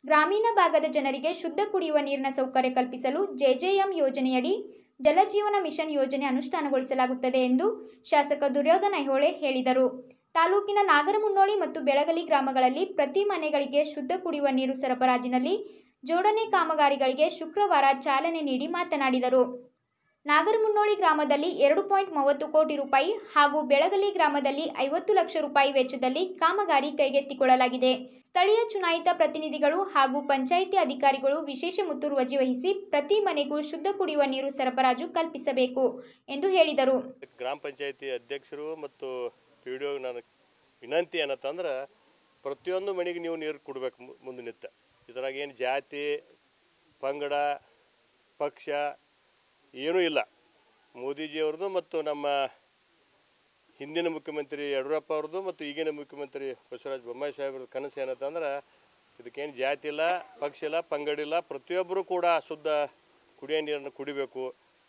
ಗ್ರಾಮೀಣ ಭಾಗದ ಜನರಿಗೆ ಶುದ್ಧ ಕುಡಿಯುವ ನೀರಿನ ಸೌಕರ್ಯ ಕಲ್ಪಿಸಲು ಜೆಜೆಎಂ ಯೋಜನೆಯಡಿ ಜಲಜೀವನ ಮಿಷನ್ ಯೋಜನೆ ಅನುಷ್ಠಾನಗೊಳಿಸಲಾಗುತ್ತದೆ ಎಂದು ಶಾಸಕ ದುರ್ಯೋಧನ ಐಹೊಳೆ ಹೇಳಿದರು ತಾಲೂಕಿನ ನಾಗರಮುನ್ನೋಳಿ ಮತ್ತು ಬೆಳಗಲಿ ಗ್ರಾಮಗಳಲ್ಲಿ ಪ್ರತಿ ಮನೆಗಳಿಗೆ ಶುದ್ಧ ಕುಡಿಯುವ ನೀರು ಸರಬರಾಜಿನಲ್ಲಿ ಜೋಡಣೆ ಕಾಮಗಾರಿಗಳಿಗೆ ಶುಕ್ರವಾರ ಚಾಲನೆ ನೀಡಿ ಮಾತನಾಡಿದರು ನಾಗರಮುನ್ನೋಳಿ ಗ್ರಾಮದಲ್ಲಿ ಎರಡು ಪಾಯಿಂಟ್ ಮೂವತ್ತು ಕೋಟಿ ರೂಪಾಯಿ ಹಾಗೂ ಬೆಳಗಲಿ ಗ್ರಾಮದಲ್ಲಿ ಐವತ್ತು ಲಕ್ಷ ರೂಪಾಯಿ ವೆಚ್ಚದಲ್ಲಿ ಕಾಮಗಾರಿ ಕೈಗೆತ್ತಿಕೊಳ್ಳಲಾಗಿದೆ ಸ್ಥಳೀಯ ಚುನಾಯಿತ ಪ್ರತಿನಿಧಿಗಳು ಹಾಗೂ ಪಂಚಾಯಿತಿ ಅಧಿಕಾರಿಗಳು ವಿಶೇಷ ಮುತುವರ್ಜಿ ವಹಿಸಿ ಪ್ರತಿ ಮನೆಗೂ ಶುದ್ಧ ಕುಡಿಯುವ ನೀರು ಸರಬರಾಜು ಕಲ್ಪಿಸಬೇಕು ಎಂದು ಹೇಳಿದರು ಗ್ರಾಮ ಪಂಚಾಯತಿ ಅಧ್ಯಕ್ಷರು ಮತ್ತು ಪಿ ಡಿ ನನ್ನ ವಿನಂತಿ ಏನತ್ತಂದ್ರೆ ಪ್ರತಿಯೊಂದು ಮನೆಗೆ ನೀವು ನೀರು ಕೊಡ್ಬೇಕು ಮು- ಮುಂದೆ ನಿತ್ತ ಇದ್ರಾಗ ಏನು ಜಾತಿ ಪಂಗಡ ಪಕ್ಷ ಏನೂ ಇಲ್ಲ ಮೋದಿಜಿಯವ್ರದ್ದು ಮತ್ತು ನಮ್ಮ ಹಿಂದಿನ ಮುಖ್ಯಮಂತ್ರಿ ಯಡಿಯೂರಪ್ಪ ಅವ್ರದ್ದು ಮತ್ತು ಈಗಿನ ಮುಖ್ಯಮಂತ್ರಿ ಬಸವರಾಜ ಬೊಮ್ಮಾಯಿ ಸಾಹೇಬ್ರದ್ದು ಕನಸು ಏನಂತಂದ್ರೆ ಇದಕ್ಕೇನು ಜಾತಿ ಇಲ್ಲ ಪಕ್ಷ ಇಲ್ಲ ಪಂಗಡ ಇಲ್ಲ ಪ್ರತಿಯೊಬ್ಬರು ಕೂಡ ಶುದ್ಧ ಕುಡಿಯೋ ನೀರನ್ನು ಕುಡಿಬೇಕು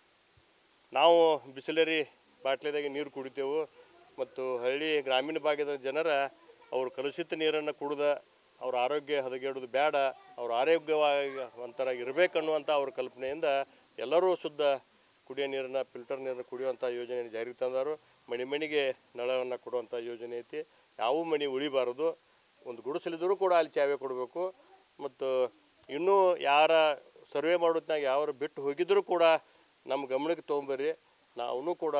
ನಾವು ಬಿಸಿಲರಿ ಬಾಟ್ಲಿದಾಗೆ ನೀರು ಕುಡಿತೇವೆ ಮತ್ತು ಹಳ್ಳಿ ಗ್ರಾಮೀಣ ಭಾಗದ ಜನರ ಅವರು ಕಲುಷಿತ ನೀರನ್ನು ಕುಡ್ದ ಅವ್ರ ಆರೋಗ್ಯ ಹದಗೆಡೋದು ಬೇಡ ಅವ್ರ ಆರೋಗ್ಯವಂತರಾಗಿ ಇರಬೇಕನ್ನುವಂಥ ಅವ್ರ ಕಲ್ಪನೆಯಿಂದ ಎಲ್ಲರೂ ಶುದ್ಧ ಕುಡಿಯೋ ನೀರನ್ನು ಫಿಲ್ಟರ್ ನೀರನ್ನು ಕುಡಿಯುವಂಥ ಯೋಜನೆ ಜಾರಿಗೆ ತಂದಾರು ಮನೆ ಮನೆಗೆ ನಳವನ್ನು ಕೊಡುವಂಥ ಯೋಜನೆ ಐತಿ ಯಾವ ಮನೆ ಉಳಿಬಾರದು ಒಂದು ಗುಡಿಸಲಿದ್ದರೂ ಕೂಡ ಅಲ್ಲಿ ಚಾವೆ ಕೊಡಬೇಕು ಮತ್ತು ಇನ್ನೂ ಯಾರ ಸರ್ವೆ ಮಾಡೋದ್ನಾಗ ಯಾರು ಬಿಟ್ಟು ಹೋಗಿದ್ದರೂ ಕೂಡ ನಮ್ಮ ಗಮನಕ್ಕೆ ತೊಗೊಂಬರ್ರಿ ನಾವು ಕೂಡ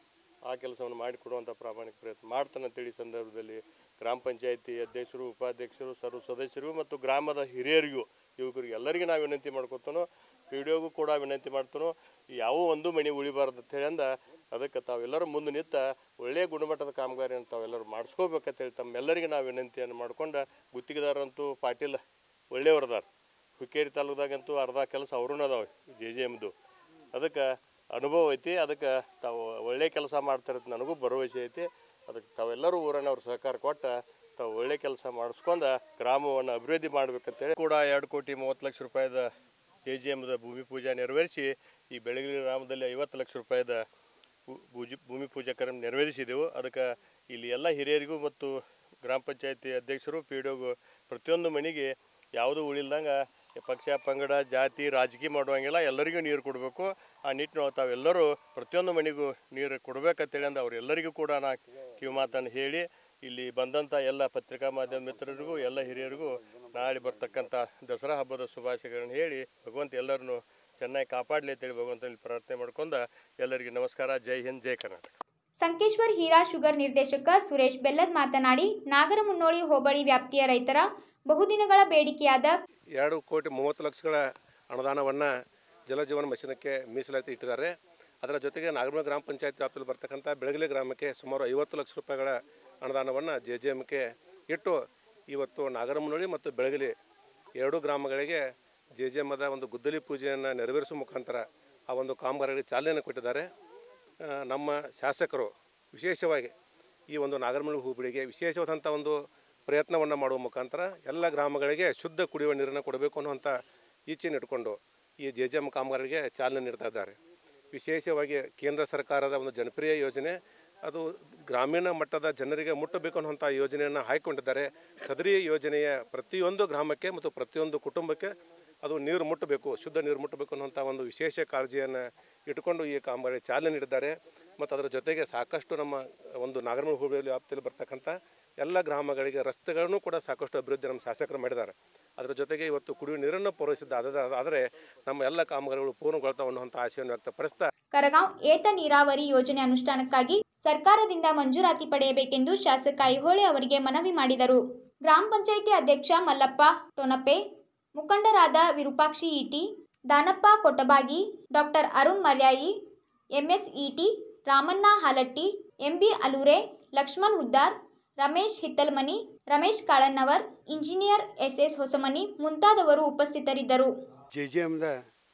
ಆ ಕೆಲಸವನ್ನು ಮಾಡಿಕೊಡುವಂಥ ಪ್ರಾಮಾಣಿಕ ಪ್ರಯತ್ನ ಮಾಡ್ತಾನೆ ಅಂತೇಳಿ ಈ ಸಂದರ್ಭದಲ್ಲಿ ಗ್ರಾಮ ಪಂಚಾಯತಿ ಅಧ್ಯಕ್ಷರು ಉಪಾಧ್ಯಕ್ಷರು ಸರ್ವ ಸದಸ್ಯರು ಮತ್ತು ಗ್ರಾಮದ ಹಿರಿಯರಿಗೂ ಯುವಕರಿಗೆ ಎಲ್ಲರಿಗೂ ನಾವು ವಿನಂತಿ ಮಾಡ್ಕೊತಾನೋ ಪಿ ಡಿ ಒಗೂ ಕೂಡ ವಿನಂತಿ ಮಾಡ್ತಾನೋ ಯಾವ ಒಂದು ಮನೆ ಉಳಿಬಾರ್ದು ಅಂತ ಹೇಳಿ ಅಂದ ಅದಕ್ಕೆ ತಾವೆಲ್ಲರೂ ಮುಂದೆ ನಿಂತ ಒಳ್ಳೆಯ ಗುಣಮಟ್ಟದ ಕಾಮಗಾರಿಯನ್ನು ತಾವೆಲ್ಲರೂ ಮಾಡಿಸ್ಕೋಬೇಕಂತೇಳಿ ತಮ್ಮೆಲ್ಲರಿಗೆ ನಾವು ವಿನಂತಿಯನ್ನು ಮಾಡ್ಕೊಂಡು ಗುತ್ತಿಗೆದಾರಂತೂ ಪಾಟೀಲ್ ಒಳ್ಳೆಯವ್ರದಾರ ಹುಕ್ಕೇರಿ ತಾಲೂಕ್ದಾಗಂತೂ ಅರ್ಧ ಕೆಲಸ ಅವ್ರೂ ಅದಾವೆ ಜೆ ಜೆ ಎಮ್ದು ಅದಕ್ಕೆ ಅನುಭವ ಐತಿ ಅದಕ್ಕೆ ತಾವು ಒಳ್ಳೆ ಕೆಲಸ ಮಾಡ್ತಾರದು ನನಗೂ ಭರವಸೆ ಐತಿ ಅದಕ್ಕೆ ತಾವೆಲ್ಲರೂ ಊರನ್ನವ್ರು ಸಹಕಾರ ಕೊಟ್ಟು ತಾವು ಒಳ್ಳೆ ಕೆಲಸ ಮಾಡಿಸ್ಕೊಂಡು ಗ್ರಾಮವನ್ನು ಅಭಿವೃದ್ಧಿ ಮಾಡ್ಬೇಕಂತೇಳಿ ಕೂಡ ಎರಡು ಕೋಟಿ ಮೂವತ್ತು ಲಕ್ಷ ರೂಪಾಯಿದ ಜೆ ಜಿ ಎಮ್ದ ಭೂಮಿ ಪೂಜೆ ನೆರವೇರಿಸಿ ಈ ಬೆಳಗಿರಿ ಗ್ರಾಮದಲ್ಲಿ ಐವತ್ತು ಲಕ್ಷ ರೂಪಾಯಿದ ಪೂ- ಪೂಜೆ ಭೂಮಿ ಪೂಜೆ ಕಾರ್ಯ ನೆರವೇರಿಸಿದೆವು ಅದಕ್ಕೆ ಇಲ್ಲಿ ಎಲ್ಲ ಹಿರಿಯರಿಗೂ ಮತ್ತು ಗ್ರಾಮ ಪಂಚಾಯತಿ ಅಧ್ಯಕ್ಷರು ಪಿ ಡಿ ಒಗೂ ಪ್ರತಿಯೊಂದು ಮನೆಗೆ ಯಾವುದೂ ಉಳಿಲ್ದಂಗೆ ಪಕ್ಷ ಪಂಗಡ ಜಾತಿ ರಾಜಕೀಯ ಮಾಡುವಂಗಿಲ್ಲ ಎಲ್ಲರಿಗೂ ನೀರು ಕೊಡಬೇಕು ಆ ನಿಟ್ಟಿನೊಳಗೆ ತಾವೆಲ್ಲರೂ ಪ್ರತಿಯೊಂದು ಮನೆಗೂ ನೀರು ಕೊಡಬೇಕಂತೇಳಿ ಅಂದು ಅವರೆಲ್ಲರಿಗೂ ಕೂಡ ನಾ ಕಿವಿ ಮಾತನ್ನು ಹೇಳಿ ಇಲ್ಲಿ ಬಂದಂಥ ಎಲ್ಲ ಪತ್ರಿಕಾ ಮಾಧ್ಯಮ ಮಿತ್ರರಿಗೂ ಎಲ್ಲ ಹಿರಿಯರಿಗೂ ನಾಳೆ ಬರ್ತಕ್ಕಂಥ ದಸರಾ ಹಬ್ಬದ ಶುಭಾಶಯಗಳನ್ನು ಹೇಳಿ ಭಗವಂತ ಎಲ್ಲರನ್ನು ಚೆನ್ನಾಗಿ ಕಾಪಾಡಲಿ ಅಂತೇಳಿ ಭಗವಂತನಲ್ಲಿ ಪ್ರಾರ್ಥನೆ ಮಾಡ್ಕೊಂಡು ಎಲ್ಲರಿಗೂ ನಮಸ್ಕಾರ ಜೈ ಹಿಂದ್ ಜೈ ಕರ್ನಾಟಕ ಸಂಕೇಶ್ವರ್ ಹೀರಾ ಶುಗರ್ ನಿರ್ದೇಶಕ ಸುರೇಶ್ ಬೆಲ್ಲದ್ ಮಾತನಾಡಿ ನಾಗರಮುನ್ನೋಳಿ ಹೋಬಳಿ ವ್ಯಾಪ್ತಿಯ ರೈತರ ಬಹುದಿನಗಳ ಬೇಡಿಕೆಯಾದ ಎರಡು ಕೋಟಿ ಮೂವತ್ತು ಲಕ್ಷಗಳ ಅನುದಾನವನ್ನು ಜಲಜೀವನ ಮಿಷನಕ್ಕೆ ಮೀಸಲಾತಿ ಇಟ್ಟಿದ್ದಾರೆ ಅದರ ಜೊತೆಗೆ ನಾಗರಮುಲ ಗ್ರಾಮ ಪಂಚಾಯತ್ ವ್ಯಾಪ್ತಿಯಲ್ಲಿ ಬರ್ತಕ್ಕಂಥ ಬೆಳಗಲಿ ಗ್ರಾಮಕ್ಕೆ ಸುಮಾರು ಐವತ್ತು ಲಕ್ಷ ರೂಪಾಯಿಗಳ ಅನುದಾನವನ್ನು ಜೆ ಜೆ ಎಮ್ಗೆ ಇಟ್ಟು ಇವತ್ತು ನಾಗರಮುನ್ನೋಳಿ ಮತ್ತು ಬೆಳಗಲಿ ಎರಡೂ ಗ್ರಾಮಗಳಿಗೆ ಜೆ ಜೆ ಎಮ್ಮದ ಒಂದು ಗುದ್ದಲಿ ಪೂಜೆಯನ್ನು ನೆರವೇರಿಸುವ ಮುಖಾಂತರ ಆ ಒಂದು ಕಾಮಗಾರಿಗೆ ಚಾಲನೆಯನ್ನು ಕೊಟ್ಟಿದ್ದಾರೆ ಆ, ನಮ್ಮ ಶಾಸಕರು ವಿಶೇಷವಾಗಿ ಈ ಒಂದು ನಾಗರಮುಳಿ ಹೋಬಳಿಗೆ ವಿಶೇಷವಾದಂಥ ಒಂದು ಪ್ರಯತ್ನವನ್ನು ಮಾಡುವ ಮುಖಾಂತರ ಎಲ್ಲ ಗ್ರಾಮಗಳಿಗೆ ಶುದ್ಧ ಕುಡಿಯುವ ನೀರನ್ನು ಕೊಡಬೇಕು ಅನ್ನುವಂಥ ಇಚ್ಛೆಯನ್ನು ಇಟ್ಕೊಂಡು ಈ ಜೆ ಜೆ ಎಮ್ ಕಾಮಗಾರಿಗೆ ಚಾಲನೆ ನೀಡ್ತಾ ಇದ್ದಾರೆ ವಿಶೇಷವಾಗಿ ಕೇಂದ್ರ ಸರ್ಕಾರದ ಒಂದು ಜನಪ್ರಿಯ ಯೋಜನೆ ಅದು ಗ್ರಾಮೀಣ ಮಟ್ಟದ ಜನರಿಗೆ ಮುಟ್ಟಬೇಕು ಅನ್ನುವಂಥ ಯೋಜನೆಯನ್ನು ಹಾಕಿಕೊಂಡಿದ್ದಾರೆ ಸದರಿ ಯೋಜನೆಯ ಪ್ರತಿಯೊಂದು ಗ್ರಾಮಕ್ಕೆ ಮತ್ತು ಪ್ರತಿಯೊಂದು ಕುಟುಂಬಕ್ಕೆ ಅದು ನೀರು ಮುಟ್ಟಬೇಕು ಶುದ್ಧ ನೀರು ಮುಟ್ಟಬೇಕು ಅನ್ನುವಂಥ ಒಂದು ವಿಶೇಷ ಕಾಳಜಿಯನ್ನು ಇಟ್ಕೊಂಡು ಈ ಕಾಮಗಾರಿ ಚಾಲನೆ ನೀಡಿದ್ದಾರೆ ಮತ್ತು ಅದರ ಜೊತೆಗೆ ಸಾಕಷ್ಟು ನಮ್ಮ ಒಂದು ನಾಗರಮೂಲ ಹೋಬಳಿಯಲ್ಲಿ ವ್ಯಾಪ್ತಿಯಲ್ಲಿ ಬರ್ತಕ್ಕಂಥ ಎಲ್ಲ ಗ್ರಾಮಗಳಿಗೆ ರಸ್ತೆಗಳನ್ನು ಕೂಡ ಸಾಕಷ್ಟು ಅಭಿವೃದ್ಧಿ ನಮ್ಮ ಶಾಸಕರು ಮಾಡಿದ್ದಾರೆ ಅದರ ಜೊತೆಗೆ ಇವತ್ತು ಕುಡಿಯುವ ನೀರನ್ನು ಪೂರೈಸಿದ್ದ ಅದ- ಆದರೆ ನಮ್ಮ ಎಲ್ಲ ಕಾಮಗಾರಿಗಳು ಪೂರ್ಣಗೊಳ್ತಾವೆ ಅನ್ನುವಂಥ ಆಶಯವನ್ನು ವ್ಯಕ್ತಪಡಿಸ್ತಾ ಕರಗಾಂವ್ ಏತ ನೀರಾವರಿ ಯೋಜನೆ ಅನುಷ್ಠಾನಕ್ಕಾಗಿ ಸರ್ಕಾರದಿಂದ ಮಂಜೂರಾತಿ ಪಡೆಯಬೇಕೆಂದು ಶಾಸಕ ಐಹೊಳೆ ಅವರಿಗೆ ಮನವಿ ಮಾಡಿದರು ಗ್ರಾಮ ಪಂಚಾಯಿತಿ ಅಧ್ಯಕ್ಷ ಮಲ್ಲಪ್ಪ ಟೊನಪೆ ಮುಖಂಡರಾದ ವಿರೂಪಾಕ್ಷಿ ಇಟಿ ದಾನಪ್ಪ ಕೊಟ್ಟಬಾಗಿ ಡಾಕ್ಟರ್ ಅರುಣ್ ಮರ್ಯಾಯಿ ಎಂಎಸ್ ಇಟಿ Ramanna Halatti MB Alure Lakshman Huddar Ramesh Hittalmani Ramesh Kalannavar engineer SS Hosamani ಮುಂತಾದವರು ಉಪಸ್ಥಿತರಿದ್ದರು ಜೆ ಜೆ ಎಮ್ದ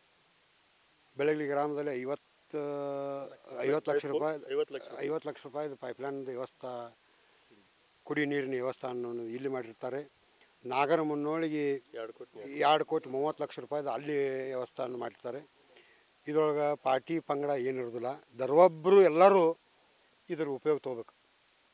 ಬೆಳಗಲಿ ಗ್ರಾಮದಲ್ಲಿ ಐವತ್ತು ಐವತ್ತು ಲಕ್ಷ ರೂಪಾಯಿ ಐವತ್ತು ಲಕ್ಷ ಐವತ್ತು ಲಕ್ಷ ರೂಪಾಯಿದು ಪೈಪ್ಲೈನ್ ವ್ಯವಸ್ಥೆ ಕುಡಿ ನೀರಿನ ವ್ಯವಸ್ಥೆಯನ್ನು ಇಲ್ಲಿ ಮಾಡಿರ್ತಾರೆ ನಾಗರ ಮುನ್ನೋಳಿಗೆ ಎರಡು ಕೋಟಿ ಎರಡು ಕೋಟಿ ಮೂವತ್ತು ಲಕ್ಷ ರೂಪಾಯಿದು ಅಲ್ಲಿ ವ್ಯವಸ್ಥೆಯನ್ನು ಮಾಡಿರ್ತಾರೆ ಇದ್ರೊಳಗೆ ಪಾರ್ಟಿ ಪಂಗಡ ಏನಿರೋದಿಲ್ಲ ದರ್ವೊಬ್ಬರು ಎಲ್ಲರೂ ಇದ್ರ ಉಪಯೋಗ ತೊಗೋಬೇಕು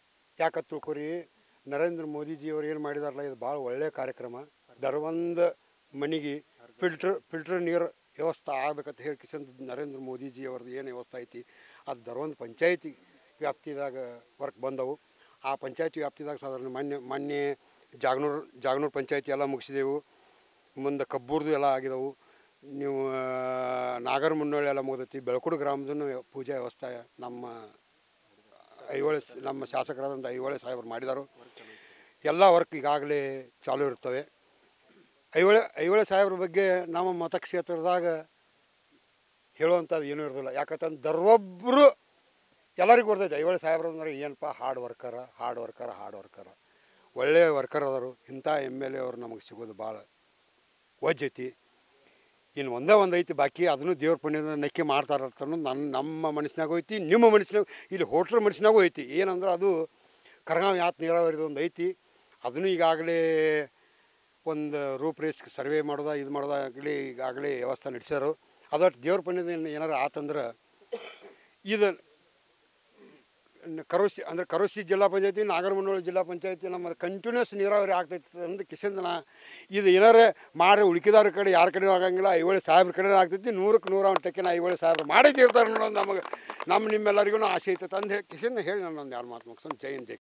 ಯಾಕತ್ ತಿಳ್ಕೊರಿ ನರೇಂದ್ರ ಮೋದಿಜಿಯವರು ಏನು ಮಾಡಿದಾರಲ್ಲ ಇದು ಭಾಳ ಒಳ್ಳೆಯ ಕಾರ್ಯಕ್ರಮ ದರ್ವೊಂದು ಮನೆಗೆ ಫಿಲ್ಟ್ರ್ ಫಿಲ್ಟ್ರ್ ನೀರು ವ್ಯವಸ್ಥೆ ಆಗ್ಬೇಕಂತ ಹೇಳಿ ಕಿಶನ್ ನರೇಂದ್ರ ಮೋದಿಜಿ ಅವ್ರದ್ದು ಏನು ವ್ಯವಸ್ಥೆ ಐತಿ ಅದು ದರೊಂದು ಪಂಚಾಯತಿ ವ್ಯಾಪ್ತಿದಾಗ ವರ್ಕ್ ಬಂದವು ಆ ಪಂಚಾಯತಿ ವ್ಯಾಪ್ತಿದಾಗ ಸಾಧಾರಣ ಮೊನ್ನೆ ಮೊನ್ನೆ ಜಾಗನೂರು ಜಾಗನೂರು ಪಂಚಾಯತಿ ಎಲ್ಲ ಮುಗಿಸಿದೆವು ಮುಂದೆ ಕಬ್ಬೂರ್ದು ಎಲ್ಲ ಆಗಿದವು ನೀವು ನಾಗರ ಮುನ್ನೋಳಿ ಎಲ್ಲ ಮುಗ್ದೈತಿ ಬೆಳಕುಡು ಗ್ರಾಮದೂ ಪೂಜಾ ವ್ಯವಸ್ಥೆ ನಮ್ಮ ಐಹೊಳೆ ಸ- ನಮ್ಮ ಶಾಸಕರಾದಂಥ ಐಹೊಳೆ ಸಾಹೇಬರು ಮಾಡಿದರು ಎಲ್ಲ ವರ್ಕ್ ಈಗಾಗಲೇ ಚಾಲೂ ಇರ್ತವೆ ಐಹೊಳೆ ಐಹೊಳೆ ಸಾಹೇಬ್ರ ಬಗ್ಗೆ ನಮ್ಮ ಮತಕ್ಷೇತ್ರದಾಗ ಹೇಳುವಂಥದ್ದು ಏನೂ ಇರೋದಿಲ್ಲ ಯಾಕಂತಂದ್ರೆ ದರ್ವೊಬ್ಬರು ಎಲ್ಲರಿಗೂ ಗೊತ್ತೈತೆ ಐಹೊಳೆ ಸಾಹೇಬ್ರು ಅಂದ್ರೆ ಏನಪ್ಪ ಹಾರ್ಡ್ ವರ್ಕರ ಹಾರ್ಡ್ ವರ್ಕರ ಹಾರ್ಡ್ ವರ್ಕರ ಒಳ್ಳೆಯ ವರ್ಕರ್ ಅದಾರು ಇಂಥ ಎಮ್ ಎಲ್ ಎ ಅವ್ರು ನಮಗೆ ಸಿಗೋದು ಭಾಳ ವಜ್ಜೈತಿ ಇನ್ನು ಒಂದೇ ಒಂದು ಐತಿ ಬಾಕಿ ಅದನ್ನು ದೇವ್ರ ಪುಣ್ಯದ ನೆಕ್ಕಿ ಮಾಡ್ತಾರಂತ ಅನ್ನೋದು ನನ್ನ ನಮ್ಮ ಮನಸ್ಸಿನಾಗೂ ಐತಿ ನಿಮ್ಮ ಮನಸ್ಸಿನಾಗ ಇಲ್ಲಿ ಹೋಟ್ರ್ ಮನಸ್ಸಿನಾಗೂ ಐತಿ ಏನಂದ್ರೆ ಅದು ಕರಗಾವ್ ಯಾತ್ ನೀರಾವರಿದು ಒಂದು ಐತಿ ಅದನ್ನು ಈಗಾಗಲೇ ಒಂದು ರೂಪರೇಷೆ ಸರ್ವೆ ಮಾಡೋದ ಇದು ಮಾಡೋದಾಗಲಿ ಈಗಾಗಲೇ ವ್ಯವಸ್ಥೆ ನಡೆಸ್ಯಾರು ಅದಷ್ಟು ದೇವ್ರ ಪುಣ್ಯದ ಏನ್- ಏನಾರು ಆತಂದ್ರೆ ಇದು ನ- ಕರೋಸಿ ಅಂದರೆ ಕರೋಸಿ ಜಿಲ್ಲಾ ಪಂಚಾಯತಿ ನಾಗರಮನೋಳಿ ಜಿಲ್ಲಾ ಪಂಚಾಯತಿ ನಮ್ಮ ಕಂಟಿನ್ಯೂಸ್ ನೀರಾವರಿ ಆಗ್ತೈತಿ ಅಂತ ಕಿಶನ್ ಇದು ಏನಾರೇ ಮಾಡಿ ಉಳ್ಕಿದವ್ರ ಕಡೆ ಯಾರ ಕಡೆ ಆಗಂಗಿಲ್ಲ ಐವಳೆ ಸಾಹೇಬ್ರ ಕಡೆ ಆಗ್ತೈತಿ ನೂರಕ್ಕೆ ನೂರ ಒಂದು ಟಕ್ಕಿನ ಐವಳೆ ಸಾಹೇಬ್ರು ಮಾಡೇ ತೀರ್ತಾರೆ ನೋಡೋದು ನಮಗೆ ನಮ್ಮ ನಿಮ್ಮೆಲ್ಲರಿಗೂ ಆಸೆ ಐತೆ ಅಂತ ಹೇಳಿ ಕಿಶನ್ ಹೇಳಿ ನಾನು ಒಂದು ಎರಡು ಮಾತು ಮುಗಿಸ್ಕೊಂಡು ಜೈ ಹಿಂದ್ ಜೈ